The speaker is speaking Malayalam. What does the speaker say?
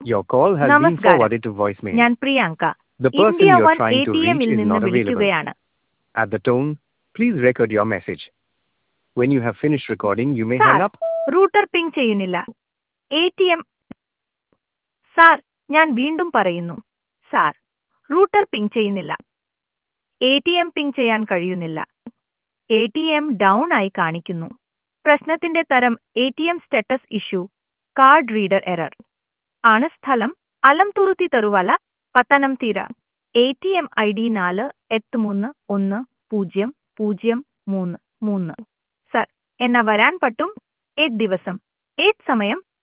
Your call has been നമസ്കാരം forwarded to voicemail. ഞാൻ Priyanka The person India you are one A trying to T reach എമ്മിൽ is നിന്ന് not available. വിളിക്കുകയാണ് At the tone, please record your message. When you have finished recording, you may sir hang up. Router ping ചെയ്യുന്നില്ല എ ടി എം സാർ ഞാൻ വീണ്ടും പറയുന്നു സാർ റൂട്ടർ പിങ് ചെയ്യുന്നില്ല എ ടി എം പിങ് ചെയ്യാൻ കഴിയുന്നില്ല എ ടി എം ഡൗൺ ആയി കാണിക്കുന്നു പ്രശ്നത്തിന്റെ തരം A T M status issue card reader error ആണ് സ്ഥലം Alamthuruthy Tharuvala Pathanamthitta A T M I D നാല് എട്ട് മൂന്ന് ഒന്ന് പൂജ്യം പൂജ്യം മൂന്ന് മൂന്ന് സർ എന്നാ വരാൻ പറ്റും ഏത് ദിവസം ഏത് സമയം